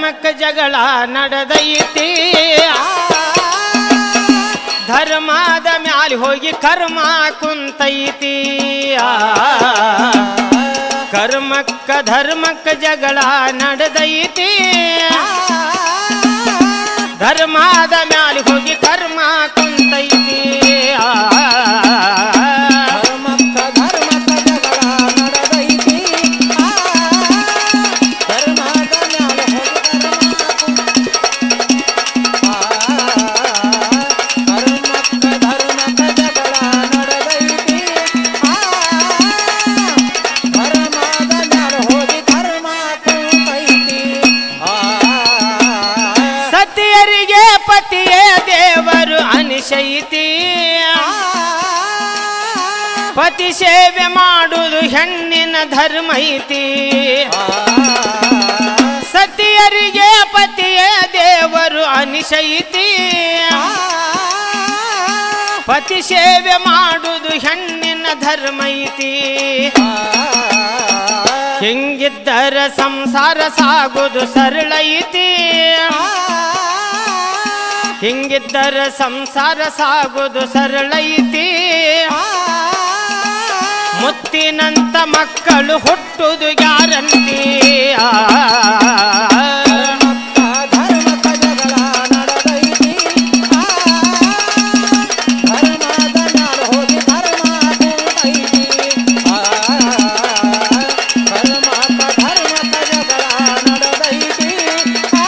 ಧರ್ಮಕ್ಕ ಜಗಳ ನಡೆದೈತಿ ಧರ್ಮದ ಮ್ಯಾಲ ಹೋಗಿ ಕರ್ಮ ಕುಂತೈತಿ ಆ, ಕರ್ಮಕ್ಕ ಧರ್ಮಕ್ಕ ಜಗಳ ನಡೆದೈತಿ ಧರ್ಮದ ಮ್ಯಾಲ ಹೋಗಿ ಕರ್ಮ ಕುಂತೈತಿ ಆ, ಧರ್ಮಕ್ಕ ಧರ್ಮಕ್ಕ ಜಗಳ ನಡೆದೈತಿ ಆ, ಧರ್ಮದ ಮ್ಯಾಲ ಹೋಗಿ ಧರ್ಮ ಆ, ಧರ್ಮಕ್ಕ ಧರ್ಮಕ್ಕ ಜಗಳ ನಡೆದೈತಿ ಆ, ಧರ್ಮದ ಮ್ಯಾಲ ಹೋಗಿ ಧರ್ಮ ಕುಂತೈತಿ ಆ, ಸತಿಯರಿಗೆ ಪತಿಯೇ ದೇವರು ಅನಿಶೈತಿ ಪತಿ ಸೇವೆ ಮಾಡುವುದು ಹೆಣ್ಣಿನ ಧರ್ಮ ಐತಿ ಸತಿಯರಿಗೆ ಪತಿಯೇ ದೇವರು ಅನಿಶೈತಿ ಪತಿ ಸೇವೆ ಮಾಡುವುದು ಹೆಣ್ಣಿನ ಧರ್ಮ ಐತಿ ಹಿಂಗಿದ್ದರ ಸಂಸಾರ ಸಾಗುವುದು ಸರಳ ಐತಿ ಹಿಂಗಿದ್ದರ ಸಂಸಾರ ಸಾಗುವುದು ಸರಳ ಐತಿ ಮುತ್ತಿನಂತ ಮಕ್ಕಳು ಹುಟ್ಟುದು ಗ್ಯಾರಂಟಿ ಆ. ಧರ್ಮಕ್ಕ ಜಗಳ ನಡೆದೈತಿ ಆ, ಧರ್ಮದ ಮ್ಯಾಲ ಹೋಗಿ ಧರ್ಮ ಕುಂತೈತಿ ಆ, ಧರ್ಮಕ್ಕ ಧರ್ಮಕ್ಕ ಜಗಳ ನಡೆದೈತಿ ಆ,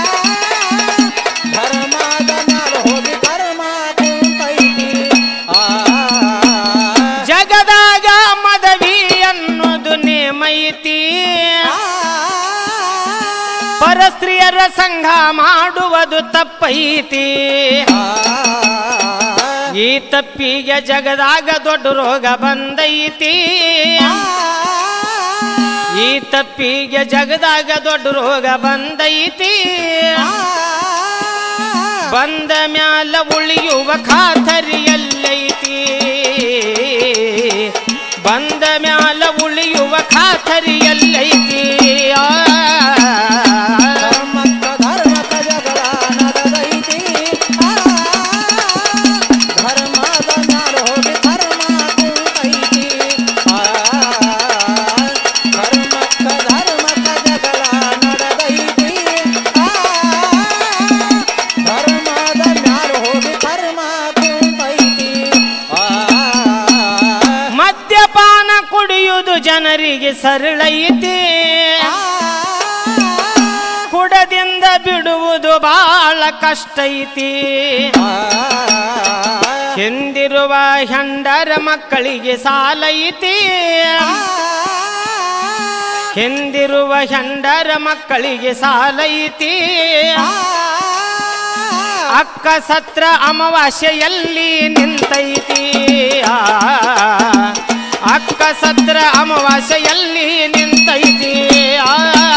ಧರ್ಮದ ಮ್ಯಾಲ ಹೋಗಿ ಧರ್ಮ ಕುಂತೈತಿ ಆ, ಜಗದಾಗ ಮದವಿ ಅನ್ನೋದು ನೇಮೈತಿ ಪರಸ್ತ್ರೀಯರ ಸಂಘ ಮಾಡುವುದು ತಪ್ಪೈತಿ ಈ ತಪ್ಪಿಗೆ ಜಗದಾಗ ದೊಡ್ಡ ರೋಗ ಬಂದೈತಿ ಈ ತಪ್ಪಿಗೆ ಜಗದಾಗ ದೊಡ್ಡ ರೋಗ ಬಂದೈತಿ ಬಂದ ಮ್ಯಾಲ ಉಳಿಯುವ ಖಾತರಿ ಎಲ್ಲೈತಿ ಬಂದ ಮ್ಯಾಲ ಉಳಿಯುವ ಖಾತರಿ ಎಲ್ಲೈತಿ ಆ. ಧರ್ಮಕ್ಕ ಧರ್ಮಕ್ಕ ಜಗಳ ನಡೆದೈತಿ ಆ, ಧರ್ಮದ ಮ್ಯಾಲ ಹೋಗಿ ಧರ್ಮ ಕುಂತೈತಿ ಆ, ಧರ್ಮಕ್ಕ ಧರ್ಮಕ್ಕ ಜಗಳ ನಡೆದೈತಿ ಆ, ಧರ್ಮದ ಮ್ಯಾಲ ಹೋಗಿ ಧರ್ಮ ಕುಂತೈತಿ ಆ, ಮದ್ಯಪಾನ ಕುಡಿಯುವುದು ಜನರಿಗೆ ಸರಳೈತಿ ಕುಡದಿಂದ ಬಿಡುವುದು ಬಹಳ ಕಷ್ಟ ಐತಿ ಹಿಂದಿರುವ ಹೆಂಡರ ಮಕ್ಕಳಿಗೆ ಸಾಲ ಐತಿ ಹಿಂದಿರುವ ಹೆಂಡರ ಮಕ್ಕಳಿಗೆ ಸಾಲ ಐತಿ ಅಕ್ಕ ಸತ್ರ ಅಮಾವಾಸ್ಯೆಯಲ್ಲಿ ನಿಂತೈತಿ ಆ, ಅಕ್ಕ ಸತ್ರ ಅಮಾವಾಸ್ಯೆಯಲ್ಲಿ ನಿಂತೈತಿ ಆ,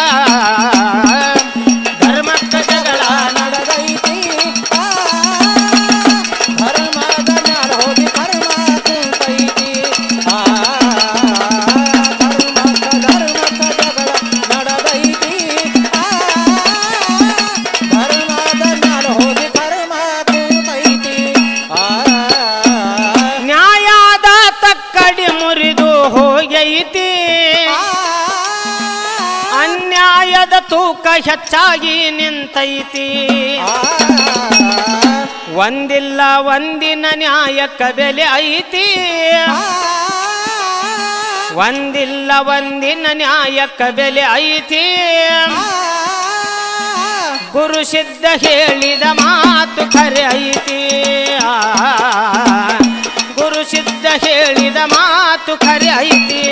ಧರ್ಮಕ್ಕ ಜಗಳ ನಡೆದೈತಿ ಆ, ಧರ್ಮದ ಮ್ಯಾಲ ಹೋಗಿ ಧರ್ಮ ಕುಂತೈತಿ ಆ, ಧರ್ಮಕ್ಕ ಧರ್ಮಕ್ಕ ಜಗಳ ನಡೆದೈತಿ ಆ, ಧರ್ಮದ ಮ್ಯಾಲ ಹೋಗಿ ಧರ್ಮ ಕುಂತೈತಿ ಆ, ನ್ಯಾಯದ ತಕ್ಕಡಿ ಮುರಿದು ಹೋಗೈತಿ ಅನ್ಯಾಯದ ತೂಕ ಹೆಚ್ಚಾಗಿ ನಿಂತೈತಿ ಒಂದಿಲ್ಲ ಒಂದಿನ ನ್ಯಾಯಕ್ಕ ಬೆಲೆ ಐತಿ ಒಂದಿಲ್ಲ ಒಂದಿನ ನ್ಯಾಯಕ್ಕ ಬೆಲೆ ಐತಿ ಗುರು ಸಿದ್ಧ ಹೇಳಿದ ಮಾತು ಖರೆ ಐತಿ ಆ, ಗುರು ಸಿದ್ಧ ಹೇಳಿದ ಮಾತು ಖರೆ ಐತಿ